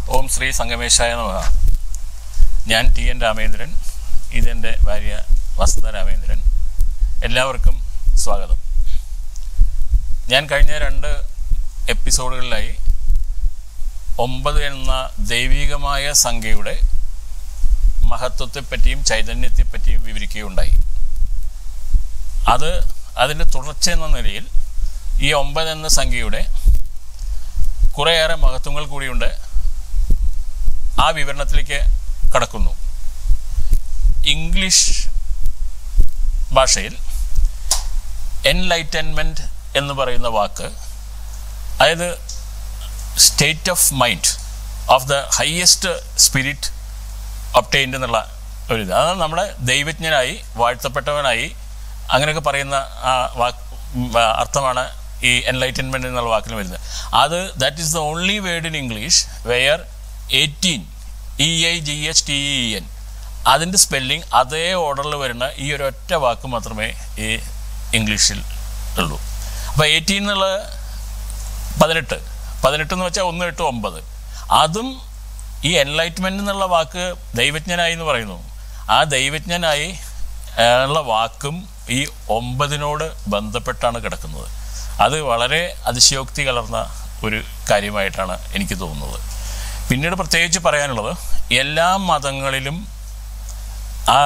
ഓം ശ്രീ സംഗമേശായ നമഃ ഞാൻ T N Ramendran ഇതെൻ്റെ ഭാര്യ വസന്ത രാമേന്ദ്രൻ എല്ലാവർക്കും സ്വാഗതം ഞാൻ കഴിഞ്ഞ രണ്ട് എപ്പിസോഡുകളിലായി ഒമ്പത് എന്ന ദൈവികമായ സംഖ്യയുടെ മഹത്വത്തെപ്പറ്റിയും ചൈതന്യത്തെപ്പറ്റിയും വിവരിക്കുകയുണ്ടായി അത് അതിൻ്റെ തുടർച്ച എന്ന നിലയിൽ ഈ ഒമ്പത് എന്ന സംഖ്യയുടെ കുറേയേറെ മഹത്വങ്ങൾ കൂടിയുണ്ട് ആ വിവരണത്തിലേക്ക് കടക്കുന്നു ഇംഗ്ലീഷ് ഭാഷയിൽ എൻലൈറ്റൻമെൻറ്റ് എന്ന് പറയുന്ന വാക്ക് അതായത് state of mind of the highest spirit obtained എന്നുള്ള ഒരു ഇത് അത് നമ്മുടെ ദൈവജ്ഞനായി വാഴ്ത്തപ്പെട്ടവനായി അങ്ങനെയൊക്കെ പറയുന്ന ആ വാക്ക് ഉം, ആ, അർത്ഥമാണ് ഈ എൻലൈറ്റൻമെൻറ്റ് എന്നുള്ള വാക്കിന് വരുന്നത് അത് that is the only word in English where eighteen E I G H T E N അതിൻ്റെ സ്പെല്ലിംഗ് അതേ ഓർഡറിൽ വരുന്ന ഈ ഒരു ഒറ്റ വാക്ക് മാത്രമേ ഈ ഇംഗ്ലീഷിൽ ഉള്ളൂ അപ്പോൾ എയ്റ്റീൻ എന്നുള്ള പതിനെട്ട് പതിനെട്ട് എന്ന് വെച്ചാൽ ഒന്ന് എട്ട് ഒമ്പത് അതും ഈ എൻലൈറ്റ്മെൻ്റ് എന്നുള്ള വാക്ക് ദൈവജ്ഞനായി എന്ന് പറയുന്നു ആ ദൈവജ്ഞനായി ആ, ഉള്ള വാക്കും ഈ ഒമ്പതിനോട് ബന്ധപ്പെട്ടാണ് കിടക്കുന്നത് അത് വളരെ അതിശയോക്തി കലർന്ന ഒരു കാര്യമായിട്ടാണ് എനിക്ക് തോന്നുന്നത് പിന്നീട് പ്രത്യേകിച്ച് പറയാനുള്ളത് എല്ലാ മതങ്ങളിലും ആ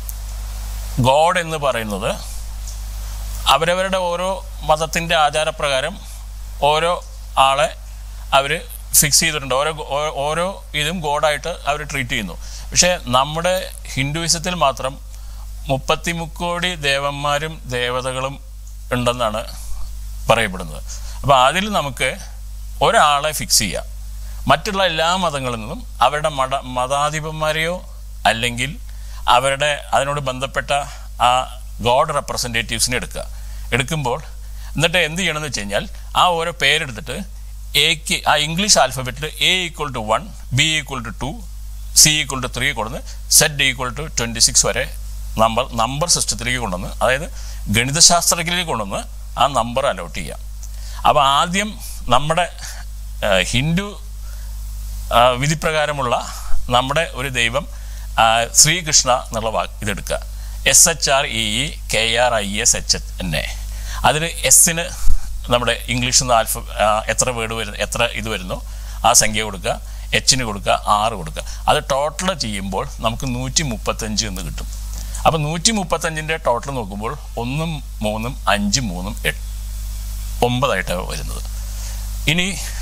ഗോഡ് എന്ന് പറയുന്നത് അവരവരുടെ ഓരോ മതത്തിൻ്റെ ആചാരപ്രകാരം ഓരോ ആളെ അവർ ഫിക്സ് ചെയ്തിട്ടുണ്ട് ഓരോ ഓ- ഓരോ ഇതും ഗോഡായിട്ട് അവർ ട്രീറ്റ് ചെയ്യുന്നു പക്ഷേ നമ്മുടെ ഹിന്ദുയിസത്തിൽ മാത്രം മുപ്പത്തി മുക്കോടി ദേവന്മാരും ദേവതകളും ഉണ്ടെന്നാണ് പറയപ്പെടുന്നത് അപ്പോൾ അതിൽ നമുക്ക് ഒരാളെ ഫിക്സ് ചെയ്യാം മറ്റുള്ള എല്ലാ മതങ്ങളിൽ നിന്നും അവരുടെ മത മതാധിപന്മാരെയോ അല്ലെങ്കിൽ അവരുടെ അതിനോട് ബന്ധപ്പെട്ട ആ ഗോഡ് റെപ്രസെൻറ്റേറ്റീവ്സിനെ എടുക്കുക എടുക്കുമ്പോൾ എന്നിട്ട് എന്ത് ചെയ്യണമെന്ന് വെച്ച് കഴിഞ്ഞാൽ ആ ഓരോ പേരെടുത്തിട്ട് എക്ക് ആ ഇംഗ്ലീഷ് ആൽഫബറ്റിൽ A equal to one B equal to two C equal to three കൊടുന്ന് Z equal to twenty six വരെ നമ്പർ നമ്പർ സിസ്റ്റത്തിലേക്ക് കൊണ്ടുവന്ന് അതായത് ഗണിതശാസ്ത്രത്തിലേക്ക് കൊണ്ടുവന്ന് ആ നമ്പർ അലോട്ട് ചെയ്യാം അപ്പോൾ ആദ്യം നമ്മുടെ ആ, ഹിന്ദു ആ, വിധിപ്രകാരമുള്ള നമ്മുടെ ഒരു ദൈവം ആ, ശ്രീകൃഷ്ണ എന്നുള്ള വാക്ക് ഇതെടുക്കുക S H R E E K R I S H N A അതിൽ എസ്സിന് നമ്മുടെ ഇംഗ്ലീഷിൽ നിന്ന് ആൽഫ ആ, എത്ര വേർഡ് വരുന്നു എത്ര ഇത് വരുന്നു ആ സംഖ്യ കൊടുക്കുക എച്ചിന് കൊടുക്കുക ആറ് കൊടുക്കുക അത് ടോട്ടൽ ചെയ്യുമ്പോൾ നമുക്ക് നൂറ്റി മുപ്പത്തഞ്ച് എന്ന് കിട്ടും അപ്പോൾ നൂറ്റി മുപ്പത്തഞ്ചിൻ്റെ ടോട്ടൽ നോക്കുമ്പോൾ ഒന്നും മൂന്നും അഞ്ചും മൂന്നും എട്ട് ഒമ്പതായിട്ടാണ് വരുന്നത് ഇനി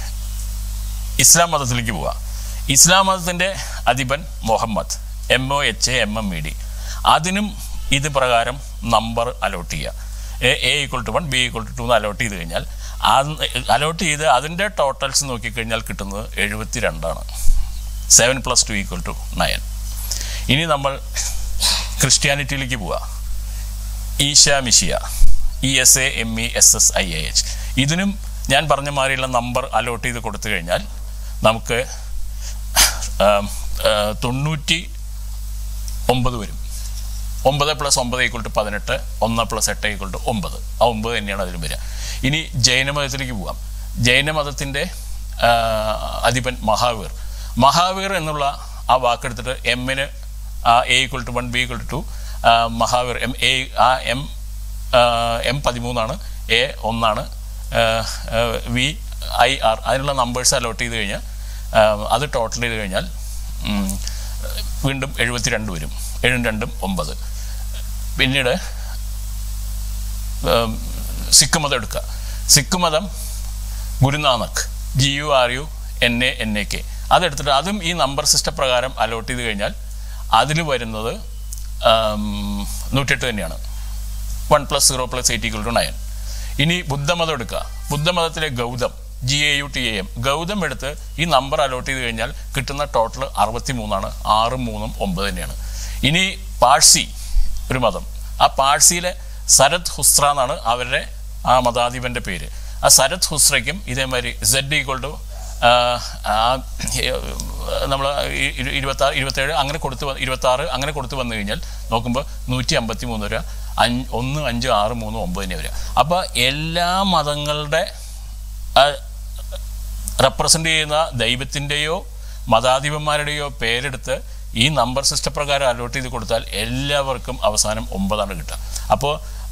ഇസ്ലാം മതത്തിലേക്ക് പോവാം ഇസ്ലാം മതത്തിൻ്റെ അധിപൻ Muhammad M O H A M M E D അതിനും ഇത് പ്രകാരം നമ്പർ അലോട്ട് ചെയ്യുക A A equal to one B equal to two എന്ന് അലോട്ട് ചെയ്ത് കഴിഞ്ഞാൽ അലോട്ട് ചെയ്ത് അതിൻ്റെ ടോട്ടൽസ് നോക്കിക്കഴിഞ്ഞാൽ കിട്ടുന്നത് എഴുപത്തി രണ്ടാണ് seven plus two equal to nine ഇനി നമ്മൾ ക്രിസ്ത്യാനിറ്റിയിലേക്ക് പോവുക Isa Masiha E S A M E S S I A H ഇതിനും ഞാൻ പറഞ്ഞ മാതിരിയുള്ള നമ്പർ അലോട്ട് ചെയ്ത് കൊടുത്തു കഴിഞ്ഞാൽ നമുക്ക് ആം, ആ, തൊണ്ണൂറ്റി ഒമ്പത് വരും ഒമ്പത് പ്ലസ് ഒമ്പത് ഈക്വൾ ടു പതിനെട്ട് ഒന്ന് പ്ലസ് എട്ട് ഈക്വൾ ടു ഒമ്പത് ആ ഒമ്പത് തന്നെയാണ് അതിലും വരിക ഇനി ജൈനമതത്തിലേക്ക് പോവാം ജൈനമതത്തിൻ്റെ ആ, അധിപൻ മഹാവീർ മഹാവീർ എന്നുള്ള ആ വാക്കെടുത്തിട്ട് എമ്മിന് A equal to one B equal to two Mahavir M A ആ എം എം പതിമൂന്നാണ് എ ഒന്നാണ് വി ഐ ആർ അതിനുള്ള നമ്പേഴ്സ് അലോട്ട് ചെയ്ത് കഴിഞ്ഞാൽ ആ, അത് ടോട്ടൽ ചെയ്ത് കഴിഞ്ഞാൽ ഉം, വീണ്ടും എഴുപത്തിരണ്ട് വരും ഏഴും രണ്ടും ഒമ്പത് പിന്നീട് ഉം, സിഖ് മതം എടുക്കുക സിഖ് മതം Guru Nanak G U R U N A N A K അതെടുത്തിട്ട് അതും ഈ നമ്പർ സിസ്റ്റം പ്രകാരം അലോട്ട് ചെയ്ത് കഴിഞ്ഞാൽ അതിൽ വരുന്നത് ആം, നൂറ്റെട്ട് തന്നെയാണ് one plus zero plus eight equal to nine ഇനി ബുദ്ധമതം എടുക്കുക ബുദ്ധമതത്തിലെ Gautam G A U T A M Gautam എടുത്ത് ഈ നമ്പർ അലോട്ട് ചെയ്ത് കഴിഞ്ഞാൽ കിട്ടുന്ന ടോട്ടൽ അറുപത്തി മൂന്നാണ് ആറും മൂന്നും ഒമ്പത് തന്നെയാണ് ഇനി പാഴ്സി ഒരു മതം ആ പാഴ്സിയിലെ സരത് ഹുസ്ര എന്നാണ് അവരുടെ ആ മതാധിപൻ്റെ പേര് ആ സരത് ഹുസ്രയ്ക്കും ഇതേമാതിരി സെഡ് ഈക്വൾ ടു നമ്മൾ ഇരുപത്താറ് ഇരുപത്തേഴ് അങ്ങനെ കൊടുത്ത് വ- ഇരുപത്താറ് അങ്ങനെ കൊടുത്ത് വന്നു കഴിഞ്ഞാൽ നോക്കുമ്പോൾ നൂറ്റി അമ്പത്തി മൂന്ന് വരിക അഞ്ച് ഒന്ന് അഞ്ച് ആറ് മൂന്ന് ഒമ്പത് തന്നെ വരിക അപ്പോൾ എല്ലാ മതങ്ങളുടെ റെപ്രസെൻ്റ് ചെയ്യുന്ന ദൈവത്തിൻ്റെയോ മതാധിപന്മാരുടെയോ പേരെടുത്ത് ഈ നമ്പർ സിസ്റ്റം പ്രകാരം അലോട്ട് ചെയ്ത് കൊടുത്താൽ എല്ലാവർക്കും അവസാനം ഒമ്പതാണ് കിട്ടുക അപ്പോൾ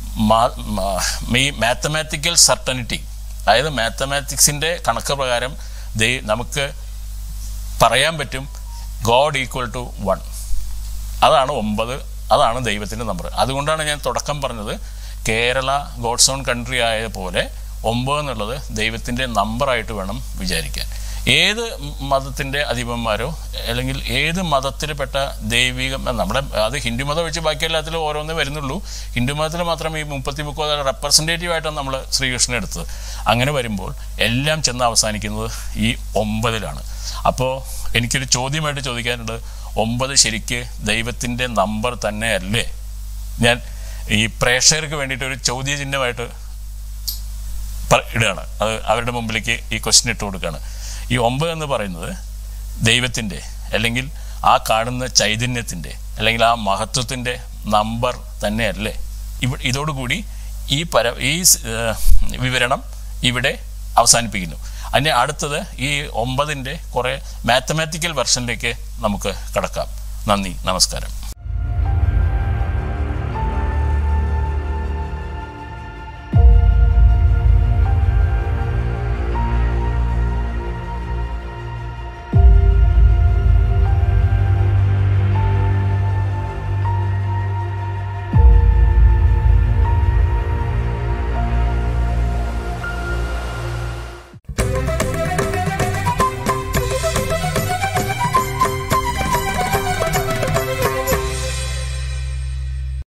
ഈ മാത്തമാറ്റിക്കൽ സർട്ടനിറ്റി അതായത് മാത്തമാറ്റിക്സിൻ്റെ കണക്ക് പ്രകാരം ദൈ നമുക്ക് പറയാൻ പറ്റും ഗോഡ് ഈക്വൽ ടു വൺ അതാണ് ഒമ്പത് അതാണ് ദൈവത്തിൻ്റെ നമ്പർ അതുകൊണ്ടാണ് ഞാൻ തുടക്കം പറഞ്ഞത് കേരള ഗോഡ്സ് ഓൺ കൺട്രി ആയ പോലെ ഒമ്പത് എന്നുള്ളത് ദൈവത്തിൻ്റെ നമ്പറായിട്ട് വേണം വിചാരിക്കാൻ ഏത് മതത്തിൻ്റെ അധിപന്മാരോ അല്ലെങ്കിൽ ഏത് മതത്തിൽപ്പെട്ട ദൈവികം നമ്മുടെ അത് ഹിന്ദു മതം വെച്ച് ബാക്കി എല്ലാത്തിലും ഓരോന്നേ വരുന്നുള്ളൂ ഹിന്ദു മതത്തിൽ മാത്രം ഈ മുപ്പത്തി മുപ്പത് റെപ്രസെൻറ്റേറ്റീവ് ആയിട്ടാണ് നമ്മൾ ശ്രീകൃഷ്ണൻ എടുത്തത് അങ്ങനെ വരുമ്പോൾ എല്ലാം ചെന്ന് അവസാനിക്കുന്നത് ഈ ഒമ്പതിലാണ് അപ്പോൾ എനിക്കൊരു ചോദ്യമായിട്ട് ചോദിക്കാനുണ്ട് ഒമ്പത് ശരിക്ക് ദൈവത്തിൻ്റെ നമ്പർ തന്നെയല്ലേ ഞാൻ ഈ പ്രേക്ഷകർക്ക് വേണ്ടിയിട്ട് ഒരു ചോദ്യചിഹ്നമായിട്ട് പ- ഇടുകയാണ് അത് അവരുടെ മുമ്പിലേക്ക് ഈ ക്വസ്റ്റ്യൻ ഇട്ട് കൊടുക്കുകയാണ് ഈ ഒമ്പത് എന്ന് പറയുന്നത് ദൈവത്തിൻ്റെ അല്ലെങ്കിൽ ആ കാണുന്ന ചൈതന്യത്തിൻ്റെ അല്ലെങ്കിൽ ആ മഹത്വത്തിൻ്റെ നമ്പർ തന്നെയല്ലേ ഇവ ഇതോടുകൂടി ഈ പര ഈ സ്- ഏഹ് വിവരണം ഇവിടെ അവസാനിപ്പിക്കുന്നു അതിൻ്റെ അടുത്തത് ഈ ഒമ്പതിൻ്റെ കുറേ മാത്തമാറ്റിക്കൽ വെർഷനിലേക്ക് നമുക്ക് കടക്കാം നന്ദി നമസ്കാരം